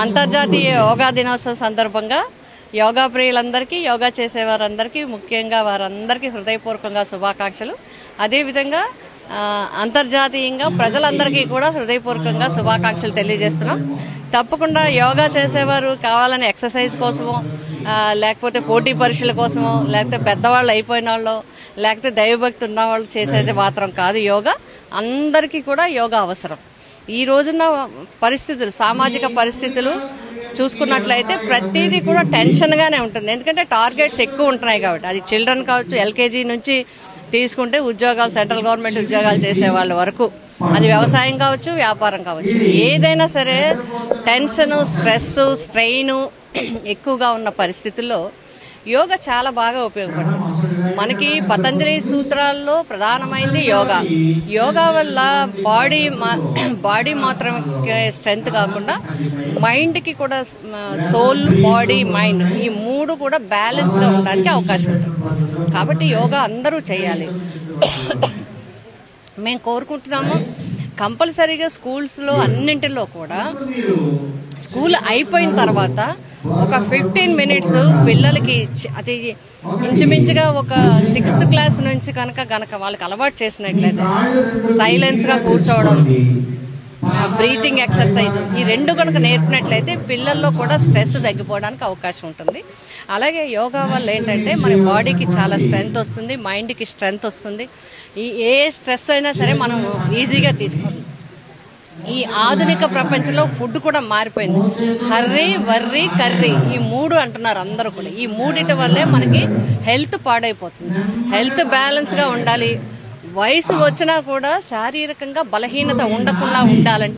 అంతర్జాతీయ యోగా దినోత్సవం సందర్భంగా యోగా ప్రియులందరికీ యోగా చేసేవారందరికీ ముఖ్యంగా వారందరికీ హృదయపూర్వకంగా శుభాకాంక్షలు అదేవిధంగా ఆ, అంతర్జాతీయంగా ప్రజలందరికీ కూడా హృదయపూర్వకంగా శుభాకాంక్షలు తెలియజేస్తున్నాం తప్పకుండా యోగా చేసేవారు కావాలని ఎక్సర్సైజ్ కోసమో ఆ, లేకపోతే పోటీ పరీక్షల కోసమో లేకపోతే పెద్దవాళ్ళు అయిపోయిన వాళ్ళు లేకపోతే దైవభక్తి ఉన్న వాళ్ళు చేసేది మాత్రం కాదు యోగా అందరికీ కూడా యోగా అవసరం ఈ రోజున్న పరిస్థితులు సామాజిక పరిస్థితులు చూసుకున్నట్లయితే ప్రతిదీ కూడా టెన్షన్గానే ఉంటుంది ఎందుకంటే టార్గెట్స్ ఎక్కువ ఉంటున్నాయి కాబట్టి అది చిల్డ్రన్ కావచ్చు ఎల్కేజీ నుంచి తీసుకుంటే ఉద్యోగాలు సెంట్రల్ గవర్నమెంట్ ఉద్యోగాలు చేసే వాళ్ళ వరకు అది వ్యవసాయం కావచ్చు వ్యాపారం కావచ్చు ఏదైనా సరే టెన్షన్ స్ట్రెస్ స్ట్రెయిన్ ఎక్కువగా ఉన్న పరిస్థితుల్లో యోగా చాలా బాగా ఉపయోగపడుతుంది మనకి పతంజలి సూత్రాల్లో ప్రధానమైనది యోగా యోగా వల్ల బాడీ మా బాడీ మాత్రమే స్ట్రెంగ్త్ కాకుండా మైండ్కి కూడా సోల్ బాడీ మైండ్ ఈ మూడు కూడా బ్యాలెన్స్గా ఉండడానికి అవకాశం ఉంటుంది కాబట్టి యోగా అందరూ చేయాలి మేము కోరుకుంటున్నాము కంపల్సరీగా స్కూల్స్లో అన్నింటిలో కూడా స్కూల్ అయిపోయిన తర్వాత ఒక ఫిఫ్టీన్ మినిట్స్ పిల్లలకి ఇచ్చి- అది ఇంచుమించుగా ఒక సిక్స్త్ క్లాస్ నుంచి కనుక గనక వాళ్ళకి అలవాటు చేసినట్లయితే సైలెన్స్గా కూర్చోవడం బ్రీతింగ్ ఎక్సర్సైజ్ ఈ రెండు కనుక నేర్పినట్లయితే పిల్లల్లో కూడా స్ట్రెస్ తగ్గిపోవడానికి అవకాశం ఉంటుంది అలాగే యోగా వల్ల ఏంటంటే మన బాడీకి చాలా స్ట్రెంగ్త్ వస్తుంది మైండ్కి స్ట్రెంగ్త్ వస్తుంది ఈ ఏ స్ట్రెస్ అయినా సరే మనం ఈజీగా తీసుకోవాలి ఈ ఆధునిక ప్రపంచంలో ఫుడ్ కూడా మారిపోయింది హర్రీ వర్రీ కర్రీ ఈ మూడు అంటున్నారు అందరూ కూడా ఈ మూడిటి వల్లే మనకి హెల్త్ పాడైపోతుంది హెల్త్ బ్యాలెన్స్గా ఉండాలి వయసు వచ్చినా కూడా శారీరకంగా బలహీనత ఉండకుండా ఉండాలంటే